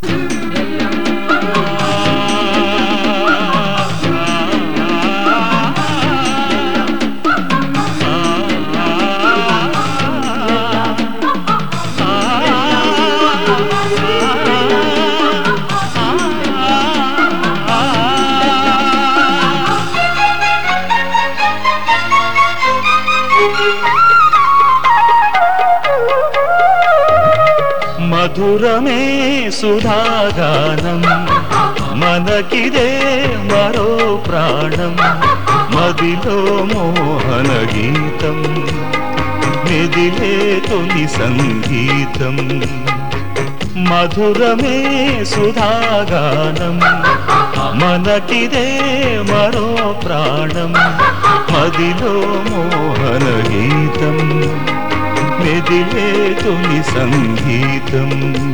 మధురమే సుధాగానం మనకిదే మరో ప్రాణం మదిలో మోహన గీతం మెదిలే తొలి సంగీతం మధురమే సుధాగానం మనకిదే మరో ప్రాణం మదిలో మోహన గీతం మెదిలే తొలి సంగీతం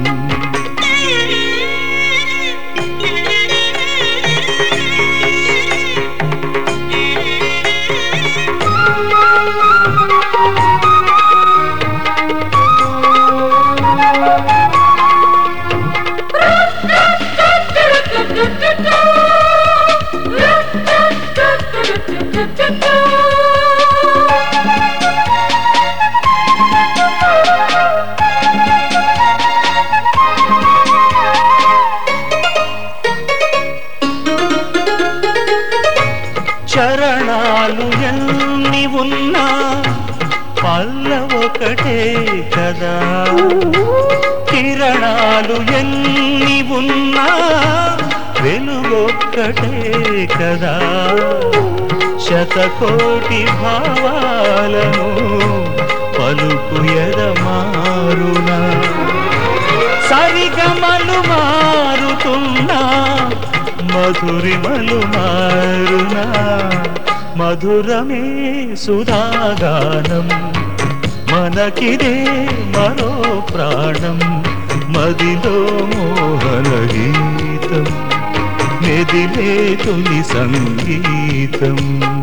చరణాలు ఎన్ని ఉన్నా పల్లవొకటే కదా కిరణాలు ఎన్ని ఉన్నా వెలుగొక్కటే కదా శతకోటి భావాలను పలుకు ఎదమారునా సరిగమలు మారుతున్నా మధురిమలు మారునా మధురమే సుధాగానం మనకిదే మరో ప్రాణం మదిలో మోహన గీతం మెదిలే తొలి సంగీతం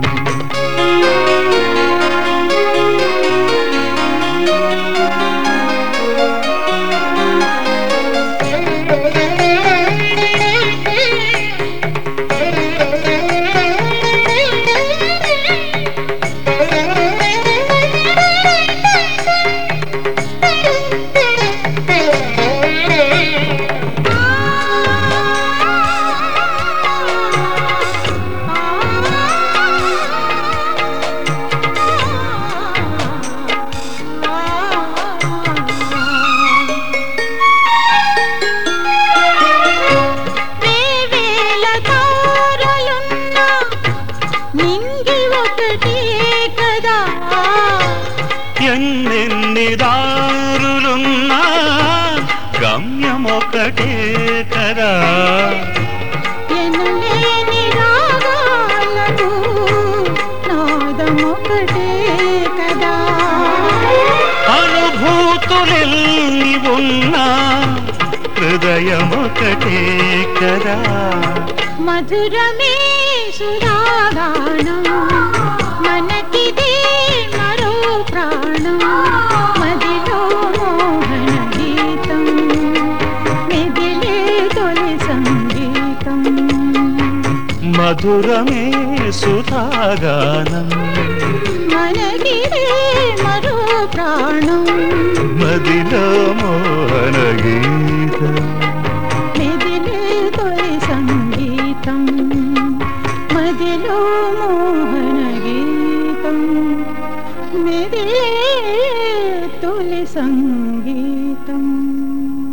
వేవేల తారలున్నా నింగి ఒకటే కదా ఎన్నెన్ని దారులున్నా గమ్యమొకటే కదా ఎనలేని రాగాలకు నాదమొకటే కదా అనుభూతులెల్లి ఉన్నా హృదయమొకటే కదా మధురమే సురాగానం మనకిదే మరో ప్రాణం మదిలో మోహన గీతం మెదిలే తొలి సంగీతం మధురమే సుధాగానం మనకిదే మరో ప్రాణం మదిలో మోహన గీతం మెదిలే తొలి సంగీతం మదిలో మోహన గీతం మెదిలే తొలి సంగీతం